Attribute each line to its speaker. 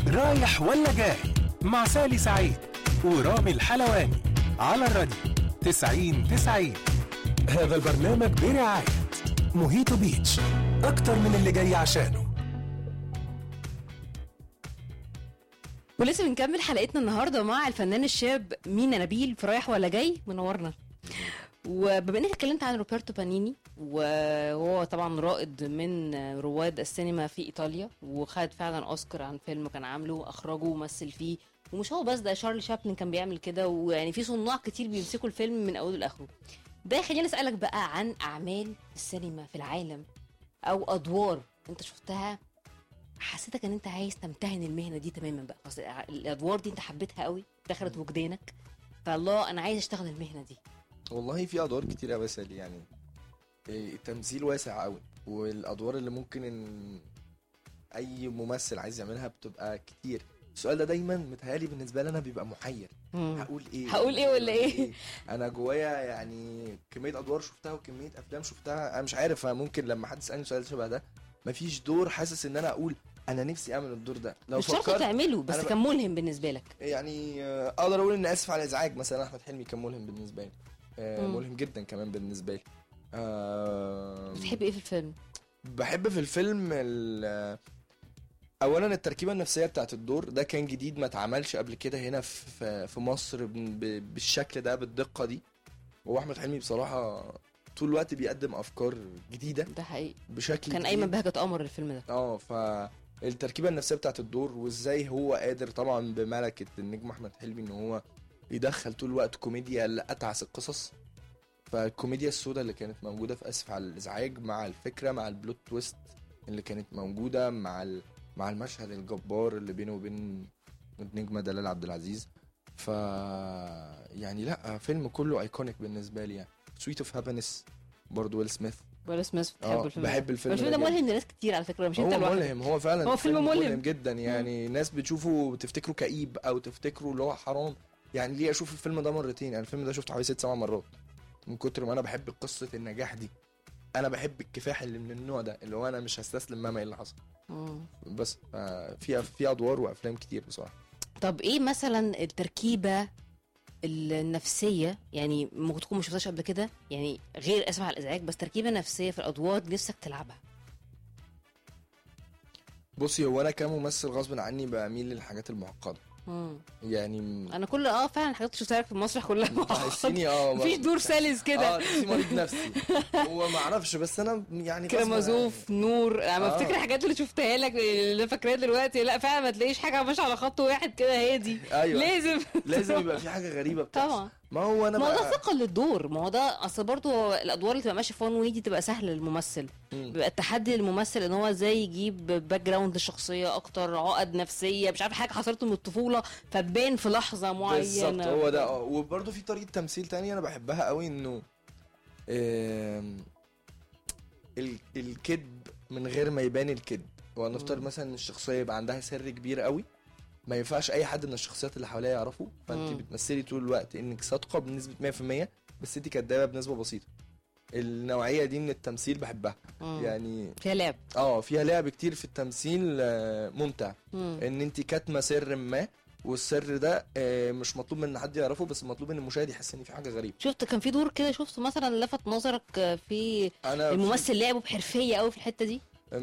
Speaker 1: رايح ولا جاي مع سالي سعيد ورامي الحلواني على الراديو 90 90 هذا البرنامج برعاية موهيتو بيتش أكتر من اللي جاي عشانه
Speaker 2: ولسه بنكمل حلقتنا النهارده مع الفنان الشاب مينا نبيل في رايح ولا جاي منورنا وبما انك اتكلمت عن روبرتو بانيني وهو طبعا رائد من رواد السينما في ايطاليا وخد فعلا اوسكار عن فيلم كان عامله اخرجه ومثل فيه ومش هو بس ده شارلي شابلن كان بيعمل كده ويعني في صناع كتير بيمسكوا الفيلم من اوله لاخره ده خليني اسالك بقى عن اعمال السينما في العالم او ادوار انت شفتها حسيتك ان انت عايز تمتهن المهنه دي تماما بقى خلاص الادوار دي انت حبيتها قوي دخلت وجدانك فالله انا عايز اشتغل المهنه دي
Speaker 3: والله في ادوار كتير قوي سالي يعني إيه، التمثيل واسع قوي والادوار اللي ممكن ان اي ممثل عايز يعملها بتبقى كتير السؤال ده دايما متهيألي بالنسبه لي انا بيبقى محير
Speaker 2: مم.
Speaker 3: هقول ايه
Speaker 2: هقول إيه ولا إيه؟
Speaker 3: انا جوايا يعني كميه ادوار شفتها وكميه افلام شفتها انا مش عارف أنا ممكن لما حد يسالني سؤال شبه ده مفيش دور حاسس ان انا اقول انا نفسي اعمل الدور ده لو
Speaker 2: مش شرط
Speaker 3: فكرت
Speaker 2: تعمله بس
Speaker 3: أنا ب-
Speaker 2: كان ملهم بالنسبه لك
Speaker 3: يعني آه، اقدر اقول ان اسف على الازعاج مثلا احمد حلمي كان ملهم بالنسبه لي آه،
Speaker 2: مم.
Speaker 3: ملهم جدا كمان بالنسبه لي آه،
Speaker 2: بتحب ايه في الفيلم
Speaker 3: بحب في الفيلم ال- اولا التركيبه النفسيه بتاعت الدور ده كان جديد ما اتعملش قبل كده هنا في في مصر ب- ب- بالشكل ده بالدقه دي هو احمد حلمي بصراحه طول الوقت بيقدم افكار جديده
Speaker 2: ده حقيقي
Speaker 3: بشكل
Speaker 2: كان
Speaker 3: جديد.
Speaker 2: ايمن بهجت قمر الفيلم ده
Speaker 3: اه فالتركيبه النفسيه بتاعت الدور وازاي هو قادر طبعا بملكه النجم احمد حلمي ان هو يدخل طول الوقت كوميديا لاتعس القصص فالكوميديا السوداء اللي كانت موجوده في اسف على الازعاج مع الفكره مع البلوت تويست اللي كانت موجوده مع ال... مع المشهد الجبار اللي بينه وبين النجمه دلال عبد العزيز ف يعني لا فيلم كله ايكونيك بالنسبه لي يعني سويت اوف هابينس برضه ويل سميث
Speaker 2: ويل سميث بتحب
Speaker 3: اه
Speaker 2: الفيلم ده
Speaker 3: بحب الفيلم
Speaker 2: الفيلم ده
Speaker 3: جداً.
Speaker 2: ملهم لناس كتير على فكره مش انت
Speaker 3: هو
Speaker 2: لوحدك
Speaker 3: ملهم هو فعلا
Speaker 2: هو فيلم ملهم.
Speaker 3: جدا يعني ناس بتشوفه بتفتكره كئيب او تفتكره اللي هو حرام يعني ليه اشوف الفيلم ده مرتين يعني الفيلم ده شفته حوالي ست سبع مرات من كتر ما انا بحب قصه النجاح دي انا بحب الكفاح اللي من النوع ده اللي هو انا مش هستسلم مهما ايه اللي حصل
Speaker 2: مم.
Speaker 3: بس آه، في في ادوار وافلام كتير بصراحه
Speaker 2: طب ايه مثلا التركيبه النفسيه يعني ممكن تكون ما شفتهاش قبل كده يعني غير اسف على الازعاج بس تركيبه نفسيه في الادوار نفسك تلعبها
Speaker 3: بصي هو انا كممثل غصب عني بميل للحاجات المعقده
Speaker 2: مم.
Speaker 3: يعني
Speaker 2: انا كل اه فعلا الحاجات اللي شفتها لك في المسرح كلها معقدة.
Speaker 3: تحسيني اه
Speaker 2: مفيش دور سلس كده
Speaker 3: اه تحسيني مريض نفسي هو ما اعرفش بس انا يعني غصب
Speaker 2: كرمازوف نور انا
Speaker 3: آه.
Speaker 2: بفتكر الحاجات اللي شفتها لك اللي أنا فاكراها دلوقتي لا فعلا ما تلاقيش حاجه ماشيه على خط واحد كده هادي
Speaker 3: ايوه
Speaker 2: لازم
Speaker 3: لازم يبقى في حاجه غريبه بتحصل
Speaker 2: طبعا
Speaker 3: ما هو انا
Speaker 2: ما هو ده
Speaker 3: بقى
Speaker 2: ثقه للدور ما هو ده اصل برضه الادوار اللي تبقى ماشيه فون وي دي تبقى سهله للممثل
Speaker 3: مم.
Speaker 2: بيبقى التحدي للممثل ان هو ازاي يجيب باك جراوند للشخصيه اكتر عقد نفسيه مش عارف حاجه حصلت له من الطفوله فتبان في لحظه معينه
Speaker 3: بالظبط هو ده اه وبرده في طريقه تمثيل تانية انا بحبها قوي انه آم، ال- الكذب من غير ما يبان الكذب هو نفترض
Speaker 2: مم.
Speaker 3: مثلا ان الشخصيه يبقى عندها سر كبير قوي ما ينفعش اي حد من الشخصيات اللي حواليها يعرفه فانت
Speaker 2: مم.
Speaker 3: بتمثلي طول الوقت انك صادقه بنسبه 100% بس انت كدابه بنسبه بسيطه النوعيه دي من التمثيل بحبها
Speaker 2: مم.
Speaker 3: يعني
Speaker 2: فيها لعب
Speaker 3: اه فيها لعب كتير في التمثيل آه، ممتع
Speaker 2: مم.
Speaker 3: ان انت كاتمه سر ما والسر ده آه، مش مطلوب من حد يعرفه بس مطلوب ان المشاهد يحس ان في حاجه غريبه
Speaker 2: شفت كان في دور كده شفته مثلا لفت نظرك في
Speaker 3: انا
Speaker 2: الممثل لعبه بحرفيه قوي في الحته دي